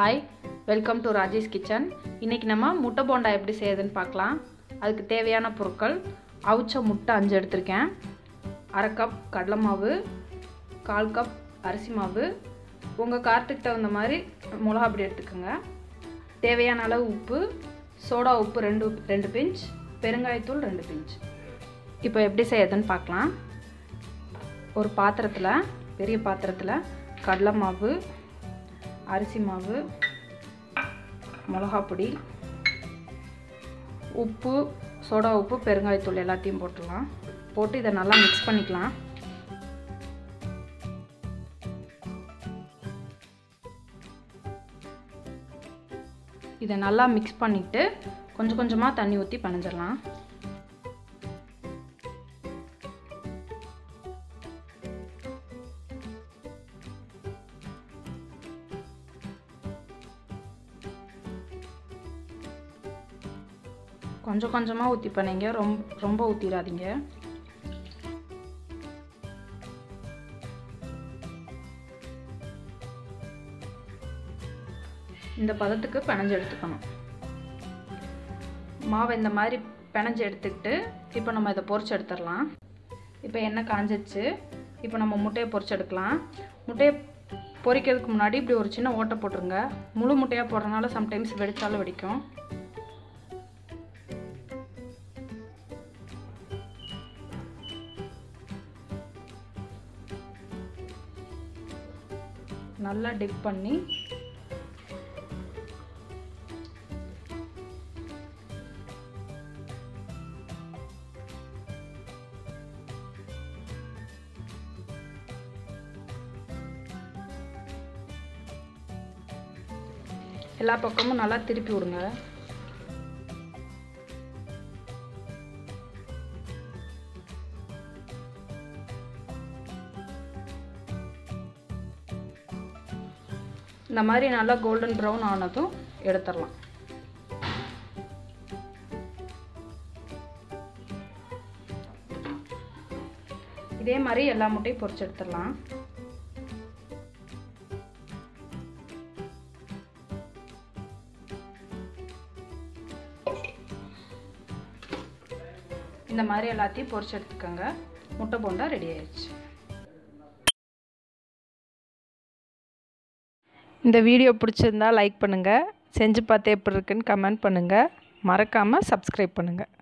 hi welcome to Rajesh kitchen இன்றைக்கி நம்ம முட்டை போண்டா எப்படி செய்யுதுன்னு பார்க்கலாம் அதுக்கு தேவையான பொருட்கள் அவிச்ச முட்டை அஞ்சு எடுத்திருக்கேன் அரை கப் கடலை மாவு கால் கப் அரிசி மாவு உங்கள் காரத்துக்கு தகுந்த மாதிரி மிளகா பொடி எடுத்துக்கோங்க தேவையான அளவு உப்பு சோடா உப்பு ரெண்டு ரெண்டு பிஞ்ச் பெருங்காயத்தூள் ரெண்டு பிஞ்ச் இப்போ எப்படி செய்யுதுன்னு பார்க்கலாம் ஒரு பாத்திரத்தில் பெரிய பாத்திரத்தில் கடலை மாவு அரிசி மாவு மிளகா பொடி உப்பு சோடா உப்பு பெருங்காயத்தூள் எல்லாத்தையும் போட்டுடலாம் போட்டு இதை நல்லா மிக்ஸ் பண்ணிக்கலாம் இதை நல்லா மிக்ஸ் பண்ணிவிட்டு கொஞ்சம் கொஞ்சமாக தண்ணி ஊற்றி பனைஞ்சிடலாம் கொஞ்சம் கொஞ்சமாக ஊற்றி பண்ணிங்க ரொம்ப ரொம்ப ஊற்றிடாதீங்க இந்த பதத்துக்கு பிணைஞ்சு எடுத்துக்கணும் மாவை இந்த மாதிரி பிணைஞ்சு எடுத்துக்கிட்டு இப்போ நம்ம இதை பொரிச்சு எடுத்துடலாம் இப்போ எண்ணெய் காஞ்சிச்சு இப்போ நம்ம முட்டையை பொரிச்சு எடுக்கலாம் முட்டையை பொரிக்கிறதுக்கு முன்னாடி இப்படி ஒரு சின்ன ஓட்டை போட்டுருங்க முழு முட்டையாக போடுறதுனால சம்டைம்ஸ் வெடித்தாலும் வெடிக்கும் நல்லா டிப் பண்ணி எல்லா பக்கமும் நல்லா திருப்பி விடுங்க இந்த மாதிரி நல்லா கோல்டன் ப்ரௌன் ஆனதும் எடுத்துடலாம் இதே மாதிரி எல்லா முட்டையும் பொரிச்சு எடுத்துடலாம் இந்த மாதிரி எல்லாத்தையும் பொரிச்சு எடுத்துக்கோங்க முட்டை போண்டா ரெடி ஆயிடுச்சு இந்த வீடியோ பிடிச்சிருந்தா லைக் பண்ணுங்கள் செஞ்சு பார்த்து எப்படி இருக்குன்னு கமெண்ட் பண்ணுங்கள் மறக்காமல் சப்ஸ்கிரைப் பண்ணுங்கள்